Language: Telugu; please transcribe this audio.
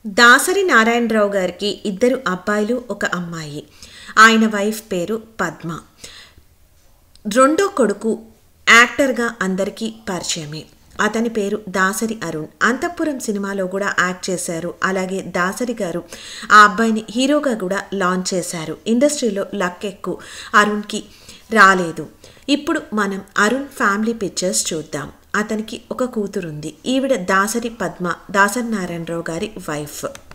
దాసరి నారాయణరావు గారికి ఇద్దరు అబ్బాయిలు ఒక అమ్మాయి ఆయన వైఫ్ పేరు పద్మ రెండో కొడుకు యాక్టర్గా అందరికీ పరిచయమే అతని పేరు దాసరి అరుణ్ అంతఃపురం సినిమాలో కూడా యాక్ట్ చేశారు అలాగే దాసరి గారు ఆ అబ్బాయిని హీరోగా కూడా లాంచ్ చేశారు ఇండస్ట్రీలో లక్ ఎక్కువ అరుణ్కి రాలేదు ఇప్పుడు మనం అరుణ్ ఫ్యామిలీ పిక్చర్స్ చూద్దాం అతనికి ఒక కూతురుంది ఈవిడ దాసరి పద్మ దాసరి నారాయణరావు గారి వైఫ్